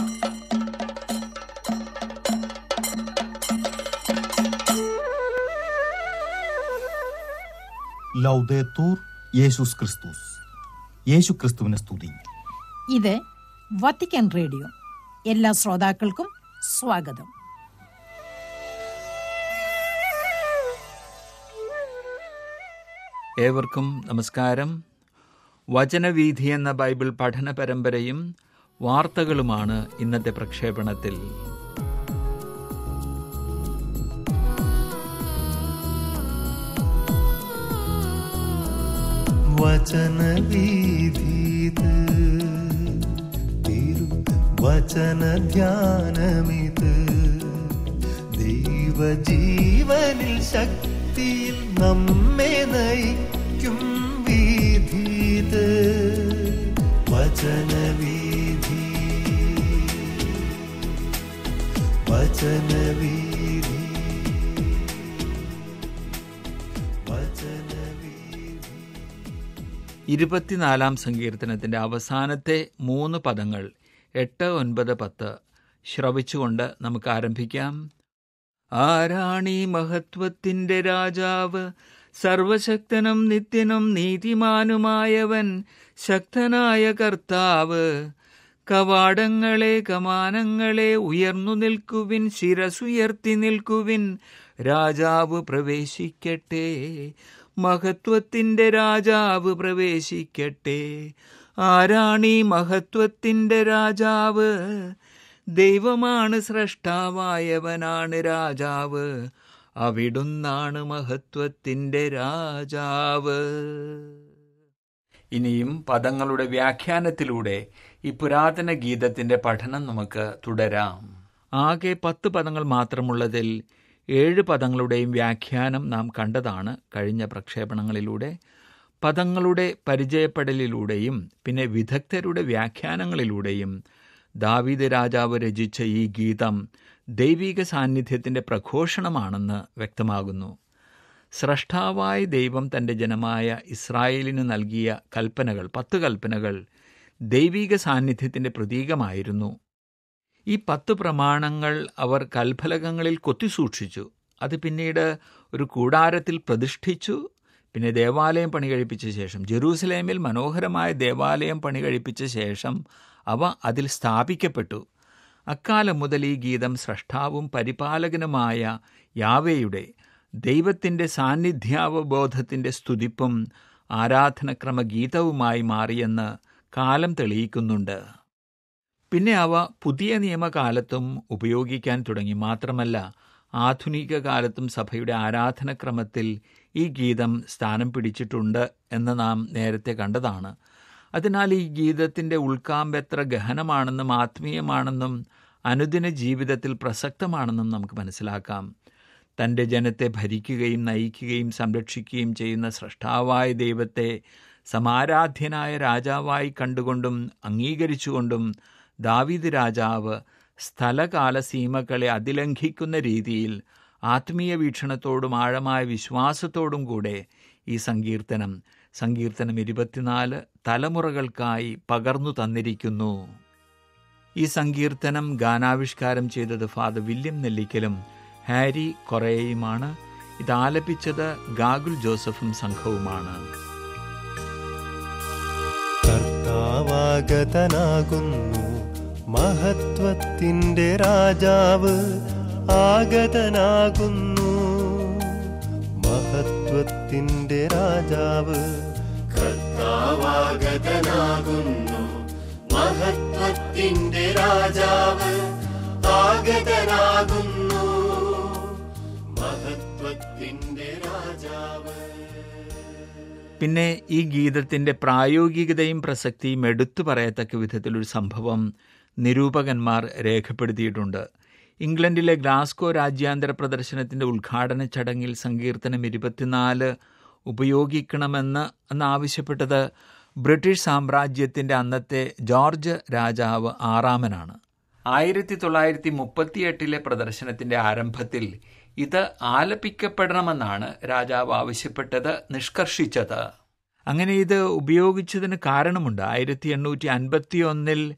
ലൗദേത്തൂർ യേശുസ് ക്രിസ്തുസ് യേശു ക്രിസ്തുവിനെ സ്തുതി ഇത് വത്തിക്കാൻ റേഡിയോ എല്ലാ ശ്രോതാക്കൾക്കും സ്വാഗതം ഏവർക്കും നമസ്കാരം വചനവീഥി എന്ന ബൈബിൾ പഠന പരമ്പരയും വാർത്തകളുമാണ് ഇന്നത്തെ പ്രക്ഷേപണത്തിൽ വചനവീഥീത് തിരു വചനധ്യാനമിത് ദൈവജീവനിൽ ശക്തിയിൽ നമ്മെ നയിക്കും വീഥീത് വചനവീഥി വചനവീഥി വചനവീഥി ഇരുപത്തിനാലാം സങ്കീർത്തനത്തിന്റെ അവസാനത്തെ മൂന്ന് പദങ്ങൾ എട്ട് ഒൻപത് പത്ത് ശ്രവിച്ചുകൊണ്ട് നമുക്ക് ആരംഭിക്കാം ആരാണീ മഹത്വത്തിന്റെ രാജാവ് സർവശക്തനും നിത്യനും നീതിമാനുമായവൻ ശക്തനായ കർത്താവ് കവാടങ്ങളെ കമാനങ്ങളെ ഉയർന്നു നിൽക്കുവിൻ ശിരസുയർത്തി നിൽക്കുവിൻ രാജാവ് പ്രവേശിക്കട്ടെ മഹത്വത്തിന്റെ രാജാവ് പ്രവേശിക്കട്ടെ ആരാണീ മഹത്വത്തിന്റെ രാജാവ് ദൈവമാണ് സ്രഷ്ടാവായവനാണ് രാജാവ് അവിടുന്നാണ് മഹത്വത്തിന്റെ രാജാവ് ഇനിയും പദങ്ങളുടെ വ്യാഖ്യാനത്തിലൂടെ ഈ പുരാതന ഗീതത്തിന്റെ പഠനം നമുക്ക് തുടരാം ആകെ പത്ത് പദങ്ങൾ മാത്രമുള്ളതിൽ ഏഴ് പദങ്ങളുടെയും വ്യാഖ്യാനം നാം കണ്ടതാണ് കഴിഞ്ഞ പ്രക്ഷേപണങ്ങളിലൂടെ പദങ്ങളുടെ പരിചയപ്പെടലിലൂടെയും പിന്നെ വിദഗ്ധരുടെ വ്യാഖ്യാനങ്ങളിലൂടെയും ദാവീദ് രാജാവ് രചിച്ച ഈ ഗീതം ദൈവിക സാന്നിധ്യത്തിന്റെ പ്രഘോഷണമാണെന്ന് വ്യക്തമാകുന്നു സ്രഷ്ടാവായ ദൈവം തന്റെ ജനമായ ഇസ്രായേലിന് നൽകിയ കൽപ്പനകൾ പത്ത് കൽപ്പനകൾ ദൈവിക സാന്നിധ്യത്തിന്റെ പ്രതീകമായിരുന്നു ഈ പത്ത് പ്രമാണങ്ങൾ അവർ കൽഫലകങ്ങളിൽ കൊത്തിസൂക്ഷിച്ചു അത് പിന്നീട് ഒരു കൂടാരത്തിൽ പ്രതിഷ്ഠിച്ചു പിന്നെ ദേവാലയം പണി കഴിപ്പിച്ച ശേഷം ജെറൂസലേമിൽ മനോഹരമായ ദേവാലയം പണി കഴിപ്പിച്ച ശേഷം അവ അതിൽ സ്ഥാപിക്കപ്പെട്ടു അക്കാലം മുതൽ ഈ ഗീതം സ്രഷ്ടാവും പരിപാലകനുമായ യാവേയുടെ ദൈവത്തിൻ്റെ സാന്നിധ്യാവബോധത്തിൻ്റെ സ്തുതിപ്പും ആരാധനക്രമ ഗീതവുമായി മാറിയെന്ന് കാലം തെളിയിക്കുന്നുണ്ട് പിന്നെ അവ പുതിയ നിയമകാലത്തും ഉപയോഗിക്കാൻ തുടങ്ങി മാത്രമല്ല ആധുനിക കാലത്തും സഭയുടെ ആരാധനക്രമത്തിൽ ഈ ഗീതം സ്ഥാനം പിടിച്ചിട്ടുണ്ട് എന്ന് നാം നേരത്തെ കണ്ടതാണ് അതിനാൽ ഈ ഗീതത്തിൻ്റെ ഉൾക്കാമ്പ് എത്ര ഗഹനമാണെന്നും ആത്മീയമാണെന്നും അനുദിന ജീവിതത്തിൽ പ്രസക്തമാണെന്നും നമുക്ക് മനസ്സിലാക്കാം തൻ്റെ ജനത്തെ ഭരിക്കുകയും നയിക്കുകയും സംരക്ഷിക്കുകയും ചെയ്യുന്ന സൃഷ്ടാവായ ദൈവത്തെ സമാരാധ്യനായ രാജാവായി കണ്ടുകൊണ്ടും അംഗീകരിച്ചുകൊണ്ടും ദാവീദ് രാജാവ് സ്ഥലകാല സീമകളെ അതിലംഘിക്കുന്ന രീതിയിൽ ആത്മീയ വീക്ഷണത്തോടും ആഴമായ വിശ്വാസത്തോടും കൂടെ ഈ സങ്കീർത്തനം സങ്കീർത്തനം ഇരുപത്തിനാല് തലമുറകൾക്കായി പകർന്നു തന്നിരിക്കുന്നു ഈ സങ്കീർത്തനം ഗാനാവിഷ്കാരം ചെയ്തത് ഫാദർ വില്യം നെല്ലിക്കലും ഹാരി കൊറേയുമാണ് ഇത് ആലപിച്ചത് ഗാഗുൽ ജോസഫും സംഘവുമാണ് കർത്താവാഗതനാകുന്നു മഹത്വത്തിൻ്റെ രാജാവ് ആഗതനാകുന്നു മഹത്വത്തിൻ്റെ രാജാവ് കർത്താവാഗതനാകുന്നു മഹത്വത്തിന്റെ രാജാവ് ആഗതനാകുന്നു മഹത്വത്തിന്റെ രാജാവ് പിന്നെ ഈ ഗീതത്തിന്റെ പ്രായോഗികതയും പ്രസക്തിയും എടുത്തു പറയത്തക്ക വിധത്തിലൊരു സംഭവം നിരൂപകന്മാർ രേഖപ്പെടുത്തിയിട്ടുണ്ട് ഇംഗ്ലണ്ടിലെ ഗ്ലാസ്കോ രാജ്യാന്തര പ്രദർശനത്തിന്റെ ഉദ്ഘാടന ചടങ്ങിൽ സങ്കീർത്തനം ഇരുപത്തിനാല് ഉപയോഗിക്കണമെന്ന് എന്നാവശ്യപ്പെട്ടത് ബ്രിട്ടീഷ് സാമ്രാജ്യത്തിന്റെ അന്നത്തെ ജോർജ് രാജാവ് ആറാമനാണ് ആയിരത്തി തൊള്ളായിരത്തി മുപ്പത്തിയെട്ടിലെ പ്രദർശനത്തിന്റെ ആരംഭത്തിൽ ഇത് ആലപിക്കപ്പെടണമെന്നാണ് രാജാവ് ആവശ്യപ്പെട്ടത് നിഷ്കർഷിച്ചത് അങ്ങനെ ഇത് ഉപയോഗിച്ചതിന് കാരണമുണ്ട് ആയിരത്തി എണ്ണൂറ്റി അൻപത്തി ഒന്നിൽ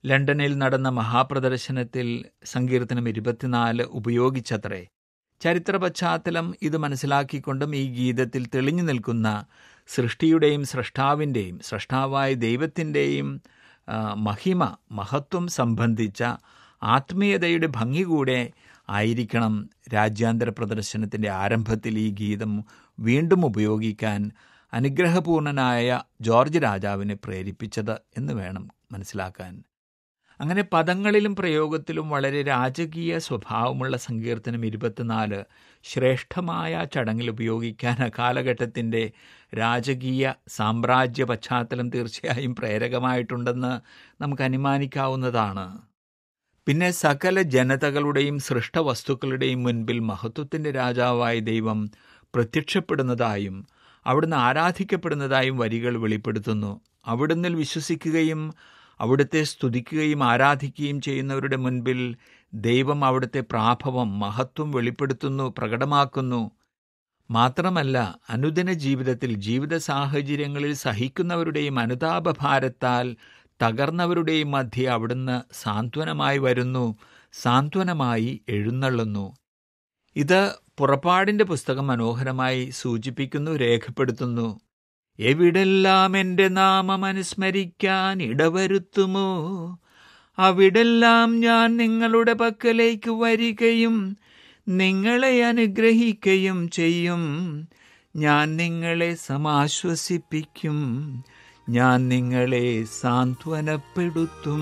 ലണ്ടനിൽ നടന്ന മഹാപ്രദർശനത്തിൽ സങ്കീർത്തനം ഇരുപത്തിനാല് ഉപയോഗിച്ചത്രേ ചരിത്ര പശ്ചാത്തലം ഇത് മനസ്സിലാക്കിക്കൊണ്ടും ഈ ഗീതത്തിൽ തെളിഞ്ഞു നിൽക്കുന്ന സൃഷ്ടിയുടെയും സൃഷ്ടാവിൻ്റെയും സൃഷ്ടാവായ ദൈവത്തിൻ്റെയും ആ, മഹിമ മഹത്വം സംബന്ധിച്ച ആത്മീയതയുടെ ഭംഗി കൂടെ ആയിരിക്കണം രാജ്യാന്തര പ്രദർശനത്തിൻ്റെ ആരംഭത്തിൽ ഈ ഗീതം വീണ്ടും ഉപയോഗിക്കാൻ അനുഗ്രഹപൂർണനായ ജോർജ് രാജാവിനെ പ്രേരിപ്പിച്ചത് എന്ന് വേണം മനസ്സിലാക്കാൻ അങ്ങനെ പദങ്ങളിലും പ്രയോഗത്തിലും വളരെ രാജകീയ സ്വഭാവമുള്ള സങ്കീർത്തനം ഇരുപത്തിനാല് ശ്രേഷ്ഠമായ ചടങ്ങിൽ ഉപയോഗിക്കാൻ കാലഘട്ടത്തിൻ്റെ രാജകീയ സാമ്രാജ്യ പശ്ചാത്തലം തീർച്ചയായും പ്രേരകമായിട്ടുണ്ടെന്ന് നമുക്ക് അനുമാനിക്കാവുന്നതാണ് പിന്നെ സകല ജനതകളുടെയും സൃഷ്ടവസ്തുക്കളുടെയും മുൻപിൽ മഹത്വത്തിൻ്റെ രാജാവായ ദൈവം പ്രത്യക്ഷപ്പെടുന്നതായും അവിടുന്ന് ആരാധിക്കപ്പെടുന്നതായും വരികൾ വെളിപ്പെടുത്തുന്നു അവിടുന്ന് വിശ്വസിക്കുകയും അവിടുത്തെ സ്തുതിക്കുകയും ആരാധിക്കുകയും ചെയ്യുന്നവരുടെ മുൻപിൽ ദൈവം അവിടുത്തെ പ്രാഭവം മഹത്വം വെളിപ്പെടുത്തുന്നു പ്രകടമാക്കുന്നു മാത്രമല്ല അനുദിന ജീവിതത്തിൽ ജീവിത സാഹചര്യങ്ങളിൽ സഹിക്കുന്നവരുടെയും അനുതാപഭാരത്താൽ തകർന്നവരുടെയും മധ്യേ അവിടുന്ന് സാന്ത്വനമായി വരുന്നു സാന്ത്വനമായി എഴുന്നള്ളുന്നു ഇത് പുറപ്പാടിൻ്റെ പുസ്തകം മനോഹരമായി സൂചിപ്പിക്കുന്നു രേഖപ്പെടുത്തുന്നു എവിടെല്ലാം എൻ്റെ നാമം അനുസ്മരിക്കാൻ ഇടവരുത്തുമോ അവിടെല്ലാം ഞാൻ നിങ്ങളുടെ പക്കലേക്ക് വരികയും നിങ്ങളെ അനുഗ്രഹിക്കുകയും ചെയ്യും ഞാൻ നിങ്ങളെ സമാശ്വസിപ്പിക്കും ഞാൻ നിങ്ങളെ സാന്ത്വനപ്പെടുത്തും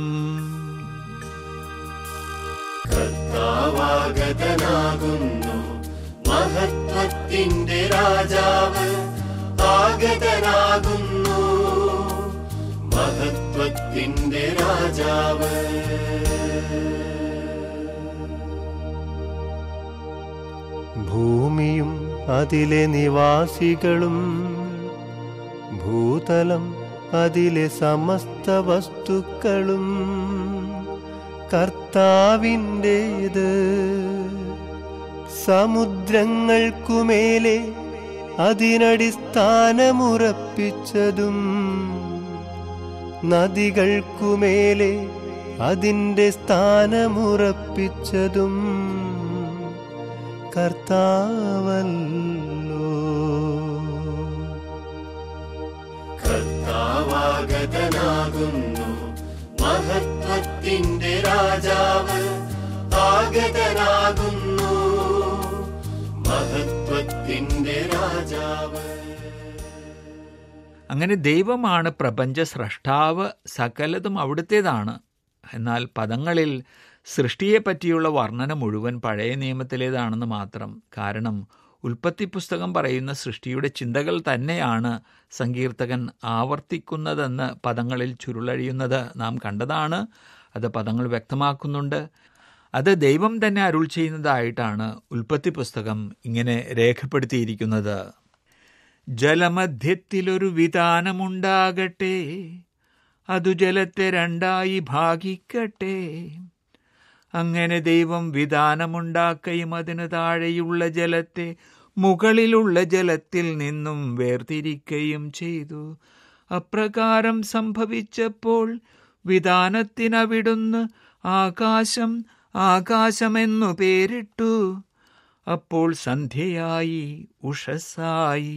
കർത്താവാഗതനാകുന്നു മഹത്വത്തിന്റെ രാജാവ് ആഗതനാകുന്നു മഹത്വത്തിന്റെ രാജാവ് ഭൂമിയും അതിലെ നിവാസികളും ഭൂതലം അതിലെ സമസ്ത വസ്തുക്കളും കർത്താവിൻ്റേത് സമുദ്രങ്ങൾക്കുമേലെ അതിനടിസ്ഥാനമുറപ്പിച്ചതും നദികൾക്കുമേലെ അതിൻ്റെ സ്ഥാനമുറപ്പിച്ചതും കർത്താവല്ലോ കർത്താവാഗതനാകുന്നു മഹത്വത്തിന്റെ രാജാവ് ആഗതനാകുന്നു മഹത്വത്തിന്റെ രാജാവ് അങ്ങനെ ദൈവമാണ് പ്രപഞ്ച സ്രഷ്ടാവ് സകലതും അവിടുത്തേതാണ് എന്നാൽ പദങ്ങളിൽ സൃഷ്ടിയെപ്പറ്റിയുള്ള വർണ്ണന മുഴുവൻ പഴയ നിയമത്തിലേതാണെന്ന് മാത്രം കാരണം ഉൽപ്പത്തി പുസ്തകം പറയുന്ന സൃഷ്ടിയുടെ ചിന്തകൾ തന്നെയാണ് സങ്കീർത്തകൻ ആവർത്തിക്കുന്നതെന്ന് പദങ്ങളിൽ ചുരുളഴിയുന്നത് നാം കണ്ടതാണ് അത് പദങ്ങൾ വ്യക്തമാക്കുന്നുണ്ട് അത് ദൈവം തന്നെ അരുൾ ചെയ്യുന്നതായിട്ടാണ് ഉൽപ്പത്തി പുസ്തകം ഇങ്ങനെ രേഖപ്പെടുത്തിയിരിക്കുന്നത് ജലമധ്യത്തിലൊരു വിധാനമുണ്ടാകട്ടെ അതു ജലത്തെ രണ്ടായി ഭാഗിക്കട്ടെ അങ്ങനെ ദൈവം വിധാനമുണ്ടാക്കുകയും അതിന് താഴെയുള്ള ജലത്തെ മുകളിലുള്ള ജലത്തിൽ നിന്നും വേർതിരിക്കുകയും ചെയ്തു അപ്രകാരം സംഭവിച്ചപ്പോൾ വിധാനത്തിനവിടുന്ന് ആകാശം ആകാശമെന്നു പേരിട്ടു അപ്പോൾ സന്ധ്യയായി ഉഷസ്സായി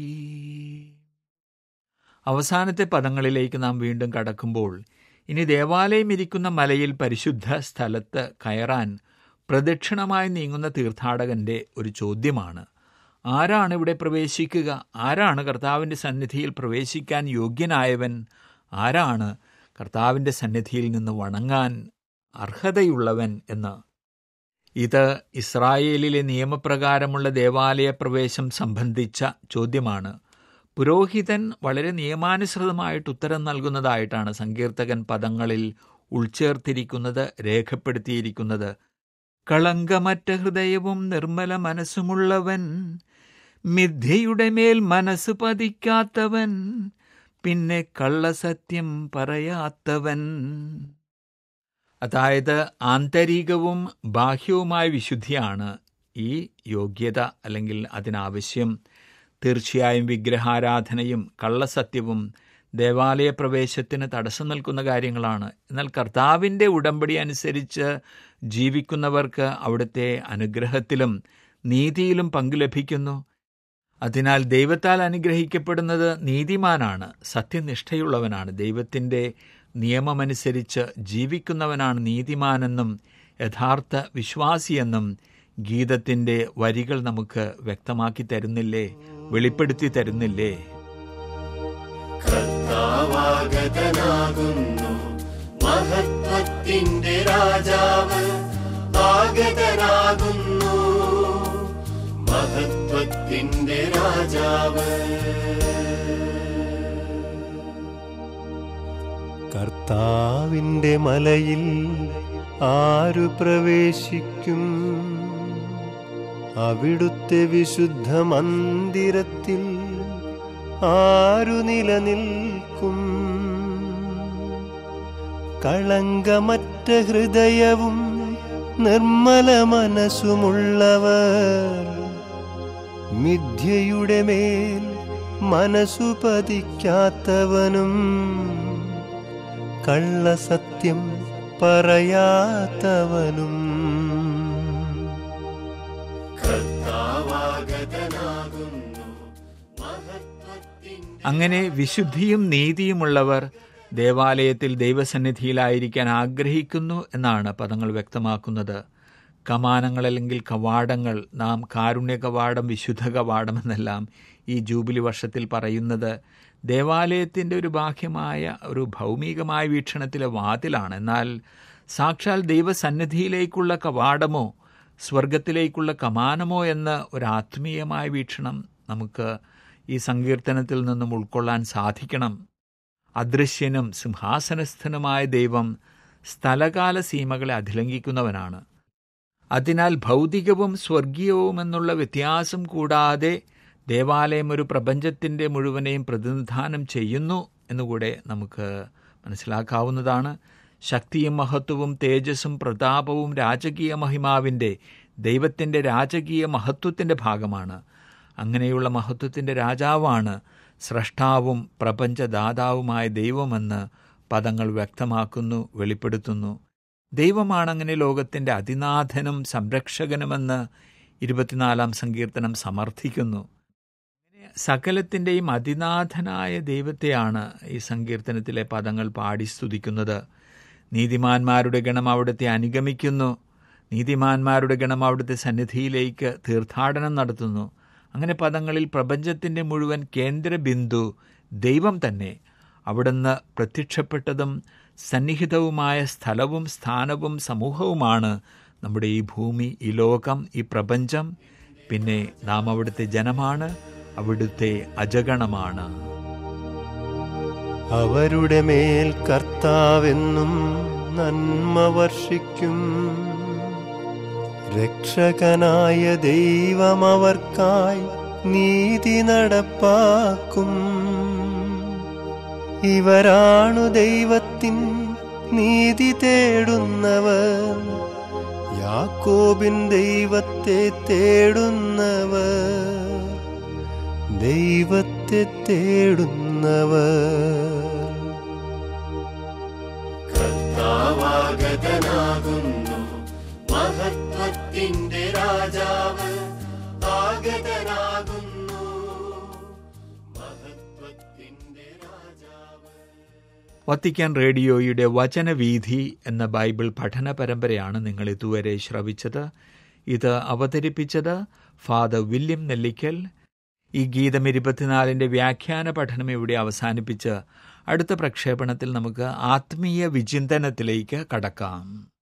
അവസാനത്തെ പദങ്ങളിലേക്ക് നാം വീണ്ടും കടക്കുമ്പോൾ ഇനി ദേവാലയം ഇരിക്കുന്ന മലയിൽ പരിശുദ്ധ സ്ഥലത്ത് കയറാൻ പ്രദക്ഷിണമായി നീങ്ങുന്ന തീർത്ഥാടകന്റെ ഒരു ചോദ്യമാണ് ആരാണ് ഇവിടെ പ്രവേശിക്കുക ആരാണ് കർത്താവിൻ്റെ സന്നിധിയിൽ പ്രവേശിക്കാൻ യോഗ്യനായവൻ ആരാണ് കർത്താവിൻ്റെ സന്നിധിയിൽ നിന്ന് വണങ്ങാൻ അർഹതയുള്ളവൻ എന്ന് ഇത് ഇസ്രായേലിലെ നിയമപ്രകാരമുള്ള ദേവാലയ പ്രവേശം സംബന്ധിച്ച ചോദ്യമാണ് പുരോഹിതൻ വളരെ നിയമാനുസൃതമായിട്ട് ഉത്തരം നൽകുന്നതായിട്ടാണ് സങ്കീർത്തകൻ പദങ്ങളിൽ ഉൾച്ചേർത്തിരിക്കുന്നത് രേഖപ്പെടുത്തിയിരിക്കുന്നത് കളങ്കമറ്റ ഹൃദയവും നിർമ്മല മനസ്സുമുള്ളവൻ മിഥ്യയുടെ മേൽ മനസ്സ് പതിക്കാത്തവൻ പിന്നെ കള്ളസത്യം പറയാത്തവൻ അതായത് ആന്തരികവും ബാഹ്യവുമായ വിശുദ്ധിയാണ് ഈ യോഗ്യത അല്ലെങ്കിൽ അതിനാവശ്യം തീർച്ചയായും വിഗ്രഹാരാധനയും കള്ളസത്യവും ദേവാലയ പ്രവേശത്തിന് തടസ്സം നിൽക്കുന്ന കാര്യങ്ങളാണ് എന്നാൽ കർത്താവിൻ്റെ ഉടമ്പടി അനുസരിച്ച് ജീവിക്കുന്നവർക്ക് അവിടുത്തെ അനുഗ്രഹത്തിലും നീതിയിലും പങ്കു ലഭിക്കുന്നു അതിനാൽ ദൈവത്താൽ അനുഗ്രഹിക്കപ്പെടുന്നത് നീതിമാനാണ് സത്യനിഷ്ഠയുള്ളവനാണ് ദൈവത്തിൻ്റെ നിയമമനുസരിച്ച് ജീവിക്കുന്നവനാണ് നീതിമാനെന്നും യഥാർത്ഥ വിശ്വാസിയെന്നും ഗീതത്തിൻ്റെ വരികൾ നമുക്ക് വ്യക്തമാക്കി തരുന്നില്ലേ വെളിപ്പെടുത്തി തരുന്നില്ലേ കർത്താവാഗതനാകുന്നു മഹത്വത്തിന്റെ രാജാവ് ആഗതനാകുന്നു മഹത്വത്തിന്റെ രാജാവ് കർത്താവിന്റെ മലയിൽ ആരു പ്രവേശിക്കും അവിടുത്തെ വിശുദ്ധ മന്ദിരത്തിൽ ആരു നിലനിൽക്കും കളങ്കമറ്റ ഹൃദയവും നിർമ്മല മനസ്സുമുള്ളവർ മിഥ്യയുടെ മേൽ മനസ്സു പതിക്കാത്തവനും കള്ളസത്യം പറയാത്തവനും കർത്താവാഗതനാകുന്നു മഹത്വത്തിന്റെ അങ്ങനെ വിശുദ്ധിയും നീതിയുമുള്ളവർ ദേവാലയത്തിൽ ദൈവസന്നിധിയിലായിരിക്കാൻ ആഗ്രഹിക്കുന്നു എന്നാണ് പദങ്ങൾ വ്യക്തമാക്കുന്നത് കമാനങ്ങൾ അല്ലെങ്കിൽ കവാടങ്ങൾ നാം കാരുണ്യ കവാടം വിശുദ്ധ കവാടം എന്നെല്ലാം ഈ ജൂബിലി വർഷത്തിൽ പറയുന്നത് ദേവാലയത്തിൻ്റെ ഒരു ബാഹ്യമായ ഒരു ഭൗമികമായ വീക്ഷണത്തിലെ വാതിലാണ് എന്നാൽ സാക്ഷാൽ ദൈവസന്നിധിയിലേക്കുള്ള കവാടമോ സ്വർഗത്തിലേക്കുള്ള കമാനമോ എന്ന ഒരു ആത്മീയമായ വീക്ഷണം നമുക്ക് ഈ സങ്കീർത്തനത്തിൽ നിന്നും ഉൾക്കൊള്ളാൻ സാധിക്കണം അദൃശ്യനും സിംഹാസനസ്ഥനുമായ ദൈവം സ്ഥലകാല സീമകളെ അതിലംഘിക്കുന്നവനാണ് അതിനാൽ ഭൗതികവും സ്വർഗീയവും എന്നുള്ള വ്യത്യാസം കൂടാതെ ദേവാലയം ഒരു പ്രപഞ്ചത്തിൻ്റെ മുഴുവനെയും പ്രതിനിധാനം ചെയ്യുന്നു എന്നുകൂടെ നമുക്ക് മനസ്സിലാക്കാവുന്നതാണ് ശക്തിയും മഹത്വവും തേജസ്സും പ്രതാപവും രാജകീയ മഹിമാവിൻ്റെ ദൈവത്തിൻ്റെ രാജകീയ മഹത്വത്തിൻ്റെ ഭാഗമാണ് അങ്ങനെയുള്ള മഹത്വത്തിൻ്റെ രാജാവാണ് സ്രഷ്ടാവും പ്രപഞ്ചദാതാവുമായ ദൈവമെന്ന് പദങ്ങൾ വ്യക്തമാക്കുന്നു വെളിപ്പെടുത്തുന്നു ദൈവമാണ് അങ്ങനെ ലോകത്തിൻ്റെ അതിനാഥനും സംരക്ഷകനുമെന്ന് ഇരുപത്തിനാലാം സങ്കീർത്തനം സമർത്ഥിക്കുന്നു സകലത്തിൻ്റെയും അതിനാഥനായ ദൈവത്തെയാണ് ഈ സങ്കീർത്തനത്തിലെ പദങ്ങൾ പാടി സ്തുതിക്കുന്നത് നീതിമാന്മാരുടെ ഗണം അവിടുത്തെ അനുഗമിക്കുന്നു നീതിമാന്മാരുടെ ഗണം അവിടുത്തെ സന്നിധിയിലേക്ക് തീർത്ഥാടനം നടത്തുന്നു അങ്ങനെ പദങ്ങളിൽ പ്രപഞ്ചത്തിൻ്റെ മുഴുവൻ കേന്ദ്രബിന്ദു ദൈവം തന്നെ അവിടുന്ന് പ്രത്യക്ഷപ്പെട്ടതും സന്നിഹിതവുമായ സ്ഥലവും സ്ഥാനവും സമൂഹവുമാണ് നമ്മുടെ ഈ ഭൂമി ഈ ലോകം ഈ പ്രപഞ്ചം പിന്നെ നാം അവിടുത്തെ ജനമാണ് അവിടുത്തെ അജഗണമാണ് അവരുടെ മേൽ കർത്താവെന്നും നന്മ വർഷിക്കും രക്ഷകനായ ദൈവം അവർക്കായി നീതി നടപ്പാക്കും ഇവരാണു ദൈവത്തിൻ നീതി തേടുന്നവർ യാക്കോബിൻ ദൈവത്തെ തേടുന്നവർ ദൈവത്തെ തേടുന്നവർ കർത്താവാഗതനാകുന്നു മഹത്വത്തിന്റെ രാജാവ് ആഗതനാകുന്നു മഹത്വത്തിന്റെ രാജാവ് വത്തിക്കാൻ റേഡിയോയുടെ വചനവീഥി എന്ന ബൈബിൾ പഠന പരമ്പരയാണ് നിങ്ങൾ ഇതുവരെ ശ്രവിച്ചത് ഇത് അവതരിപ്പിച്ചത് ഫാദർ വില്യം നെല്ലിക്കൽ ഈ ഗീതം ഇരുപത്തിനാലിൻ്റെ വ്യാഖ്യാന പഠനം ഇവിടെ അവസാനിപ്പിച്ച് അടുത്ത പ്രക്ഷേപണത്തിൽ നമുക്ക് ആത്മീയ വിചിന്തനത്തിലേക്ക് കടക്കാം